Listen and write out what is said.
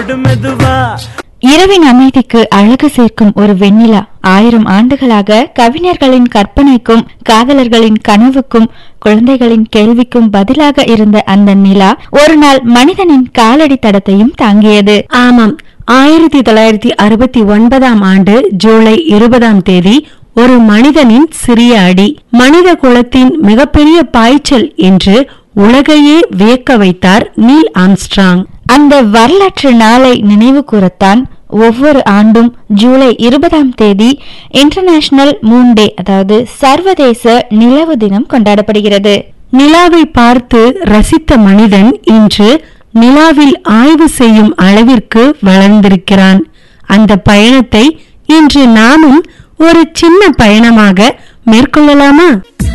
மெதுவா இரவின் அமைதிக்கு அழகு சேர்க்கும் ஒரு வெண்ணிலா ஆயிரம் ஆண்டுகளாக கவிஞர்களின் கற்பனைக்கும் காதலர்களின் கனவுக்கும் குழந்தைகளின் கேள்விக்கும் பதிலாக இருந்த அந்த நிலா ஒரு நாள் மனிதனின் காலடி தடத்தையும் தாங்கியது ஆமாம் ஆயிரத்தி தொள்ளாயிரத்தி அறுபத்தி ஒன்பதாம் ஆண்டு ஜூலை இருபதாம் தேதி ஒரு மனிதனின் சிறிய அடி மனித குலத்தின் மிகப்பெரிய பாய்ச்சல் என்று உலகையே வியக்க வைத்தார் நீல் ஆம்ஸ்ட்ராங் அந்த வரலாற்று நாளை நினைவு கூறத்தான் ஒவ்வொரு ஆண்டும் ஜூலை இருபதாம் தேதி இன்டர்நேஷனல் மூன் டே அதாவது சர்வதேச நிலவு தினம் கொண்டாடப்படுகிறது நிலாவை பார்த்து ரசித்த மனிதன் இன்று நிலாவில் ஆய்வு செய்யும் அளவிற்கு வளர்ந்திருக்கிறான் அந்த பயணத்தை இன்று நாமும் ஒரு சின்ன பயணமாக மேற்கொள்ளலாமா